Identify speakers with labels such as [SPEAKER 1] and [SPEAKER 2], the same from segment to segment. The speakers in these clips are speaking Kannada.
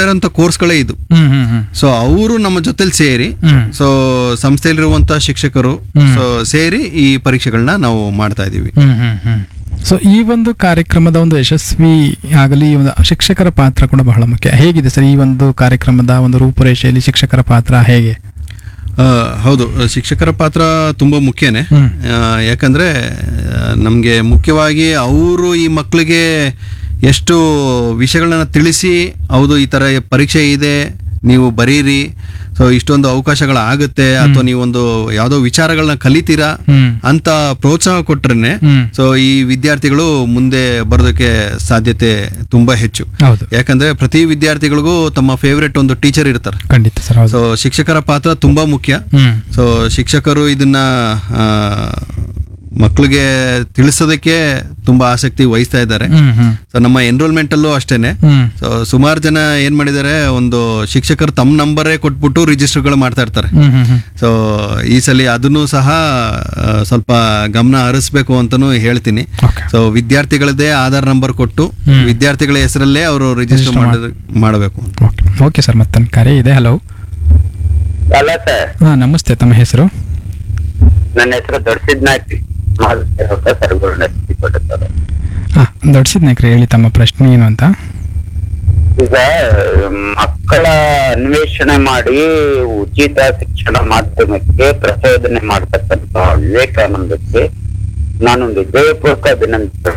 [SPEAKER 1] ಇರೋಂಥ ಕೋರ್ಸ್ಗಳೇ ಇದು
[SPEAKER 2] ಹ್ಮ್ ಹ್ಮ್ ಹ್ಮ್
[SPEAKER 1] ಸೊ ಅವರು ನಮ್ಮ ಜೊತೆಲಿ ಸೇರಿ
[SPEAKER 2] ಹ್ಮ್
[SPEAKER 1] ಸೊ ಸಂಸ್ಥೆಯಲ್ಲಿರುವಂತ ಶಿಕ್ಷಕರು ಸೊ ಸೇರಿ ಈ ಪರೀಕ್ಷೆಗಳನ್ನ ನಾವು ಮಾಡ್ತಾ ಇದೀವಿ
[SPEAKER 2] ಹ್ಮ್ ಹ್ಮ್ ಹ್ಮ್ ಸೊ ಈ ಒಂದು ಕಾರ್ಯಕ್ರಮದ ಒಂದು ಯಶಸ್ವಿ ಆಗಲಿ ಈ ಒಂದು ಶಿಕ್ಷಕರ ಪಾತ್ರ ಕೂಡ ಬಹಳ ಮುಖ್ಯ ಹೇಗಿದೆ ಸರ್ ಈ ಒಂದು ಕಾರ್ಯಕ್ರಮದ ಒಂದು ರೂಪುರೇಷೆಯಲ್ಲಿ ಶಿಕ್ಷಕರ ಪಾತ್ರ ಹೇಗೆ
[SPEAKER 1] ಆ, ಹೌದು ಶಿಕ್ಷಕರ ಪಾತ್ರ ತುಂಬ ಮುಖ್ಯನೇ
[SPEAKER 2] ಹ್ಮ್.
[SPEAKER 1] ಆ, ಯಾಕಂದ್ರೆ ನಮಗೆ ಮುಖ್ಯವಾಗಿ ಅವರು ಈ ಮಕ್ಕಳಿಗೆ ಎಷ್ಟು ವಿಷಯಗಳನ್ನ ತಿಳಿಸಿ ಹೌದು ಈ ಥರ ಪರೀಕ್ಷೆ ಇದೆ ನೀವು ಬರೀರಿ ಸೊ ಇಷ್ಟೊಂದು ಅವಕಾಶಗಳಾಗುತ್ತೆ ಅಥವಾ ನೀವೊಂದು ಯಾವುದೋ ವಿಚಾರಗಳನ್ನ ಕಲಿತೀರಾ
[SPEAKER 2] ಹ್ಮ್
[SPEAKER 1] ಅಂತ ಪ್ರೋತ್ಸಾಹ ಕೊಟ್ರೇನೆ
[SPEAKER 2] ಹ್ಮ್
[SPEAKER 1] ಸೊ ಈ ವಿದ್ಯಾರ್ಥಿಗಳು ಮುಂದೆ ಬರೋದಕ್ಕೆ ಸಾಧ್ಯತೆ ತುಂಬಾ ಹೆಚ್ಚು
[SPEAKER 2] ಹೌದು
[SPEAKER 1] ಯಾಕಂದ್ರೆ ಪ್ರತಿ ವಿದ್ಯಾರ್ಥಿಗಳಿಗೂ ತಮ್ಮ ಫೇವ್ರೆಟ್ ಒಂದು ಟೀಚರ್ ಇರ್ತಾರೆ
[SPEAKER 2] ಖಂಡಿತ ಸರ್ ಹೌದು
[SPEAKER 1] ಸೊ ಶಿಕ್ಷಕರ ಪಾತ್ರ ತುಂಬಾ ಮುಖ್ಯ
[SPEAKER 2] ಹ್ಮ್
[SPEAKER 1] ಸೊ ಶಿಕ್ಷಕರು ಇದನ್ನ ಆ, ಮಕ್ಕಳಿಗೆ ತಿಳಿಸೋದಕ್ಕೆ ತುಂಬಾ ಆಸಕ್ತಿ ವಹಿಸ್ತಾ ಇದ್ದಾರೆ
[SPEAKER 2] ಹ್ಮ್ ಹ್ಮ್
[SPEAKER 1] ಸೊ ನಮ್ಮ ಎನ್ರೋಲ್ಮೆಂಟ್ ಅಲ್ಲೂ ಅಷ್ಟೇನೆ
[SPEAKER 2] ಹ್ಮ್
[SPEAKER 1] ಸೊ ಸುಮಾರು ಜನ ಏನ್ ಮಾಡಿದ್ದಾರೆ ಒಂದು ಶಿಕ್ಷಕರು ತಮ್ಮ ನಂಬರೇ ಕೊಟ್ಬಿಟ್ಟು ರಿಜಿಸ್ಟರ್ಗಳು ಮಾಡ್ತಾ ಇರ್ತಾರೆ
[SPEAKER 2] ಹ್ಮ್ ಹ್ಮ್ ಹ್ಮ್
[SPEAKER 1] ಸೊ ಈ ಸಲ ಅದನ್ನು ಸಹ ಆ, ಸ್ವಲ್ಪ ಗಮನ ಹರಿಸ್ಬೇಕು ಅಂತಾನು ಹೇಳ್ತೀನಿ
[SPEAKER 2] ಓಕೆ
[SPEAKER 1] ಸೊ ವಿದ್ಯಾರ್ಥಿಗಳದ್ದೇ ಆಧಾರ್ ನಂಬರ್ ಕೊಟ್ಟು ವಿದ್ಯಾರ್ಥಿಗಳ ಹೆಸರಲ್ಲೇ ಅವರು ರಿಜಿಸ್ಟರ್ ಮಾಡಬೇಕು ಅಂತ
[SPEAKER 2] ಓಕೆ ಓಕೆ ಸರ್ ಮತ್ತೊಂದು ಕರೆ ಇದೆ ಹಲೋ
[SPEAKER 3] ಅಲ್ಲ ಸರ್
[SPEAKER 2] ಹಾಂ ನಮಸ್ತೆ ತಮ್ಮ ಹೆಸರು
[SPEAKER 3] ನನ್ನ ಹೆಸರು ದೊಡ್ಡಸಿದ್ನಾಯ್ತಿ ಸರ್ಗುರು ಸರ್
[SPEAKER 2] ಹಾಂ ದೊಡ್ಡಸಿದ್ ನಾಯ್ಕ್ರಿ ಹೇಳಿ ತಮ್ಮ ಪ್ರಶ್ನೆ ಏನು ಅಂತ
[SPEAKER 3] ಈಗ ಮಕ್ಕಳ ಅನ್ವೇಷಣೆ ಮಾಡಿ ಉಚಿತ ಶಿಕ್ಷಣ ಮಾಧ್ಯಮಕ್ಕೆ ಪ್ರಚೋದನೆ ಮಾಡ್ತಕ್ಕಂತ ವಿವೇಕಾನಂದಕ್ಕೆ ನಾನು ಹೃದಯಪೂರ್ವಕ ಅಭಿನಂದಿಸ್ತೇನೆ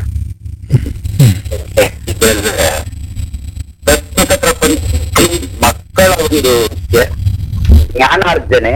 [SPEAKER 3] ಪ್ರಸ್ತುತ ಪ್ರಪಂಚದಲ್ಲಿ ಮಕ್ಕಳ ಒಂದು ಜ್ಞಾನಾರ್ಜನೆ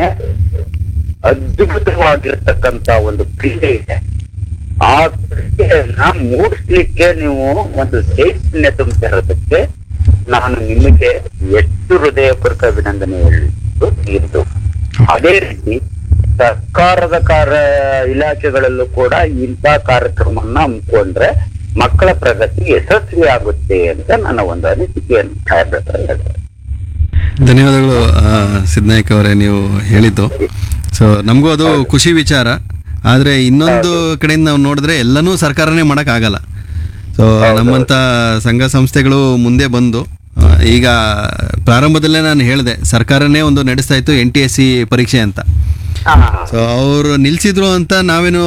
[SPEAKER 3] ಅದ್ಭುತವಾಗಿರ್ತಕ್ಕಂತ ಒಂದು ಕ್ರೀಡೆ ಇದೆ ಆ ಕ್ರೀಡೆಯನ್ನ ಮೂಡಿಸ್ಲಿಕ್ಕೆ ನೀವು ಒಂದು ಚೈತನ್ಯ ತುಂಬಿರೋದಕ್ಕೆ ನಾನು ನಿಮಗೆ ಎಷ್ಟು ಹೃದಯಪೂರ್ವಕ ಅಭಿನಂದನೆ ಹೇಳಿದ್ದು ಇದ್ದು ಅದೇ ರೀತಿ ಸರ್ಕಾರದ ಕಾರ್ಯ ಇಲಾಖೆಗಳಲ್ಲೂ ಕೂಡ ಇಂಥ ಕಾರ್ಯಕ್ರಮವನ್ನ ಹಮ್ಮಿಕೊಂಡ್ರೆ ಮಕ್ಕಳ ಪ್ರಗತಿ ಯಶಸ್ವಿ ಆಗುತ್ತೆ ಅಂತ ನನ್ನ ಒಂದು ಅನಿಸಿಕೆಯನ್ನು ಹೇಳ್ಬೇಕು ಹೇಳ್ತಾರೆ
[SPEAKER 1] ಧನ್ಯವಾದಗಳು ಆ, ಸಿದ್ನಾಯಕ್ ಅವರೇ ನೀವು ಹೇಳಿದ್ದು ಸೊ ನಮಗೂ ಅದು ಖುಷಿ ವಿಚಾರ ಆದರೆ ಇನ್ನೊಂದು ಕಡೆಯಿಂದ ನಾವು ನೋಡಿದ್ರೆ ಎಲ್ಲನೂ ಸರ್ಕಾರನೇ ಮಾಡೋಕ್ಕಾಗಲ್ಲ ಸೊ ನಮ್ಮಂಥ ಸಂಘ ಸಂಸ್ಥೆಗಳು ಮುಂದೆ ಬಂದು ಆ, ಈಗ ಪ್ರಾರಂಭದಲ್ಲೇ ನಾನು ಹೇಳಿದೆ ಸರ್ಕಾರನೇ ಒಂದು ನಡೆಸ್ತಾ ಇತ್ತು ಎನ್ ಟಿ ಎಸ್ ಸಿ ಪರೀಕ್ಷೆ ಅಂತ ಸೊ ಅವರು ನಿಲ್ಸಿದ್ರು ಅಂತ ನಾವೇನು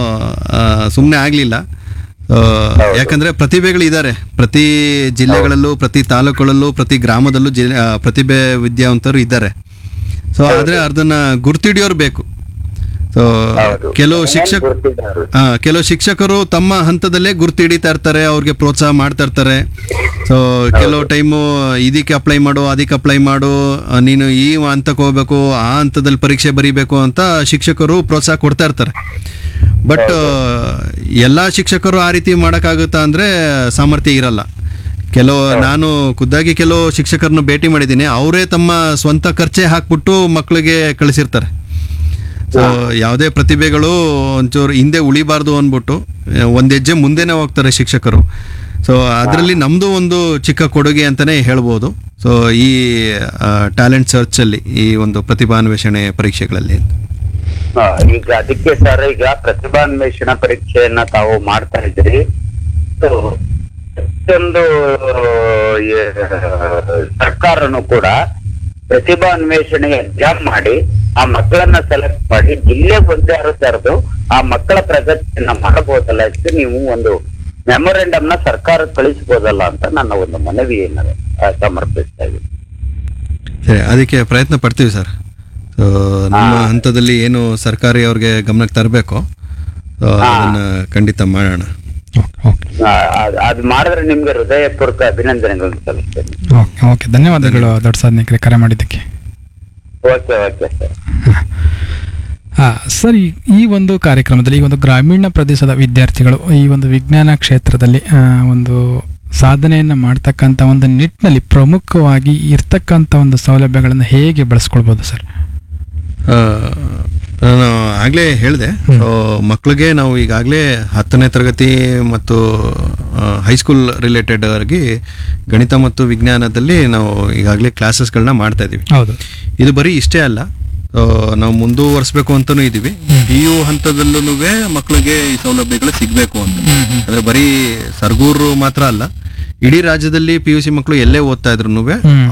[SPEAKER 1] ಸುಮ್ಮನೆ ಆಗಲಿಲ್ಲ ಯಾಕಂದ್ರೆ ಪ್ರತಿಭೆಗಳು ಇದ್ದಾರೆ ಪ್ರತಿ ಜಿಲ್ಲೆಗಳಲ್ಲೂ ಪ್ರತಿ ತಾಲೂಕುಗಳಲ್ಲೂ ಪ್ರತಿ ಗ್ರಾಮದಲ್ಲೂ ಜಿಲ್ಲೆ ಆ, ಪ್ರತಿಭೆ ವಿದ್ಯಾವಂತರು ಇದ್ದಾರೆ ಸೊ ಆದ್ರೆ ಅದನ್ನ ಗುರ್ತಿಡಿಯೋರು ಬೇಕು ಸೊ
[SPEAKER 3] ಹೌದು.
[SPEAKER 1] ಕೆಲವು ಶಿಕ್ಷಕ
[SPEAKER 3] ಗುರ್ತಿದ್ದಾರೆ.
[SPEAKER 1] ಆ, ಕೆಲವು ಶಿಕ್ಷಕರು ತಮ್ಮ ಹಂತದಲ್ಲೇ ಗುರ್ತು ಹಿಡಿತಾ ಇರ್ತಾರೆ ಅವ್ರಿಗೆ ಪ್ರೋತ್ಸಾಹ ಮಾಡ್ತಾ ಇರ್ತಾರೆ ಸೊ ಕೆಲವು ಟೈಮು ಇದಕ್ಕೆ ಅಪ್ಲೈ ಮಾಡು ಅದಕ್ಕೆ ಅಪ್ಲೈ ಮಾಡು ಆ, ನೀನು ಈ ಹಂತಕ್ಕೆ ಹೋಗ್ಬೇಕು ಆ ಹಂತದಲ್ಲಿ ಪರೀಕ್ಷೆ ಬರೀಬೇಕು ಅಂತ ಶಿಕ್ಷಕರು ಪ್ರೋತ್ಸಾಹ ಕೊಡ್ತಾ ಇರ್ತಾರೆ ಬಟ್ ಎಲ್ಲ ಶಿಕ್ಷಕರು ಆ ರೀತಿ ಮಾಡೋಕ್ಕಾಗುತ್ತಾ ಅಂದ್ರೆ ಸಾಮರ್ಥ್ಯ ಇರಲ್ಲ ಕೆಲವು ನಾನು ಖುದ್ದಾಗಿ ಕೆಲವು ಶಿಕ್ಷಕರನ್ನ ಭೇಟಿ ಮಾಡಿದ್ದೀನಿ ಅವರೇ ತಮ್ಮ ಸ್ವಂತ ಖರ್ಚೆ ಹಾಕ್ಬಿಟ್ಟು ಮಕ್ಕಳಿಗೆ ಕಳಿಸಿರ್ತಾರೆ ಸೊ ಯಾವುದೇ ಪ್ರತಿಭೆಗಳು ಒಂಚೂರು ಹಿಂದೆ ಉಳಿಬಾರ್ದು ಅಂದ್ಬಿಟ್ಟು ಆ, ಒಂದ್ ಹೆಜ್ಜೆ ಮುಂದೆನೇ ಹೋಗ್ತಾರೆ ಶಿಕ್ಷಕರು ಸೊ ಅದರಲ್ಲಿ ನಮ್ಮದು ಒಂದು ಚಿಕ್ಕ ಕೊಡುಗೆ ಅಂತಲೇ ಹೇಳ್ಬೋದು ಸೊ ಈ ಟ್ಯಾಲೆಂಟ್ ಸರ್ಚಲ್ಲಿ ಈ ಒಂದು ಪ್ರತಿಭಾನ್ವೇಷಣೆ ಪರೀಕ್ಷೆಗಳಲ್ಲಿ
[SPEAKER 3] ಹಾ, ಈಗ ಅದಕ್ಕೆ ಸರ್ ಈಗ ಪ್ರತಿಭಾನ್ವೇಷಣ ಪರೀಕ್ಷೆಯನ್ನ ತಾವು ಮಾಡ್ತಾ ಇದ್ರಿ So, ಪ್ರತಿಯೊಂದು ಈ, ಸರ್ಕಾರನು ಕೂಡ ಪ್ರತಿಭಾನ್ವೇಷಣೆ ಎಕ್ಸಾಮ್ ಮಾಡಿ ಆ ಮಕ್ಕಳನ್ನ ಸೆಲೆಕ್ಟ್ ಮಾಡಿ ಜಿಲ್ಲೆ ಒಂದೇ ತೆರೆದು ಆ ಮಕ್ಕಳ ಪ್ರಗತಿಯನ್ನ ಮಾಡಬಹುದಲ್ಲ ಅಂತ ನೀವು ಒಂದು ಮೆಮೊರೆಂಡಮ್ ನ ಸರ್ಕಾರ ಕಳಿಸಬಹುದಲ್ಲ ಅಂತ ನನ್ನ ಒಂದು ಮನವಿಯನ್ನ ಆ, ಸಮರ್ಪಿಸ್ತಾ ಇದ್ದೀನಿ
[SPEAKER 1] ಸರಿ ಅದಕ್ಕೆ ಪ್ರಯತ್ನ ಪಡ್ತೀವಿ ಸರ್ ಸೊ ನಮ್ಮ ಹಂತದಲ್ಲಿ ಏನು ಸರ್ಕಾರಿ ಅವ್ರಿಗೆ ಗಮನಕ್ಕೆ ತರಬೇಕು ಸೊ ಅದನ್ನ ಖಂಡಿತ ಮಾಡೋಣ
[SPEAKER 2] ಓಕೆ ಓಕೆ
[SPEAKER 3] ಆ, ಅದ್- ಅದ್ ಮಾಡಿದ್ರೆ ನಿಮ್ಗೆ ಹೃದಯಪೂರ್ವಕ ಅಭಿನಂದನೆಗಳನ್ನು ಸಲ್ಲಿಸ್ತೇನೆ
[SPEAKER 2] ಓಕೆ ಓಕೆ ಧನ್ಯವಾದಗಳು ದೊಡ್ಡ ಸಾಧನೆಗೆ ಕರೆ ಮಾಡಿದ್ದಕ್ಕೆ
[SPEAKER 3] ಓಕೆ ಓಕೆ ಸರ್
[SPEAKER 2] ಆ, ಸರ್ ಈ- ಈ ಒಂದು ಕಾರ್ಯಕ್ರಮದಲ್ಲಿ ಈ ಒಂದು ಗ್ರಾಮೀಣ ಪ್ರದೇಶದ ವಿದ್ಯಾರ್ಥಿಗಳು ಈ ಒಂದು ವಿಜ್ಞಾನ ಕ್ಷೇತ್ರದಲ್ಲಿ ಆ, ಒಂದು ಸಾಧನೆಯನ್ನು ಮಾಡ್ತಕ್ಕಂಥ ಒಂದು ನಿಟ್ಟಿನಲ್ಲಿ ಪ್ರಮುಖವಾಗಿ ಇರ್ತಕ್ಕಂಥ ಒಂದು ಸೌಲಭ್ಯಗಳನ್ನು ಹೇಗೆ ಬಳಸ್ಕೊಳ್ಬೋದು ಸರ್
[SPEAKER 1] ಆ, ನಾನು ಆಗಲೇ ಹೇಳಿದೆ ಸೊ ಮಕ್ಕಳಿಗೆ ನಾವು ಈಗಾಗಲೇ ಹತ್ತನೇ ತರಗತಿ ಮತ್ತು ಹೈಸ್ಕೂಲ್ ರಿಲೇಟೆಡ್ ಆಗಿ ಗಣಿತ ಮತ್ತು ವಿಜ್ಞಾನದಲ್ಲಿ ನಾವು ಈಗಾಗಲೇ ಕ್ಲಾಸಸ್ಗಳನ್ನ ಮಾಡ್ತಾ ಇದ್ದೀವಿ
[SPEAKER 2] ಹೌದು
[SPEAKER 1] ಇದು ಬರೀ ಇಷ್ಟೇ ಅಲ್ಲ ಆ, ನಾವು ಮುಂದುವರಿಸಬೇಕು ಅಂತಾನೂ ಇದೀವಿ ಪಿ ಯು ಹಂತದಲ್ಲೂ ಮಕ್ಕಳಿಗೆ ಈ ಸೌಲಭ್ಯಗಳು ಸಿಗಬೇಕು ಅಂತ ಅಂದ್ರೆ ಬರೀ ಸರ್ಗೂರು ಮಾತ್ರ ಅಲ್ಲ ಇಡೀ ರಾಜ್ಯದಲ್ಲಿ ಪಿ ಯು ಸಿ ಮಕ್ಕಳು ಎಲ್ಲೇ ಓದ್ತಾ ಇದ್ರು
[SPEAKER 2] ಹ್ಮ್.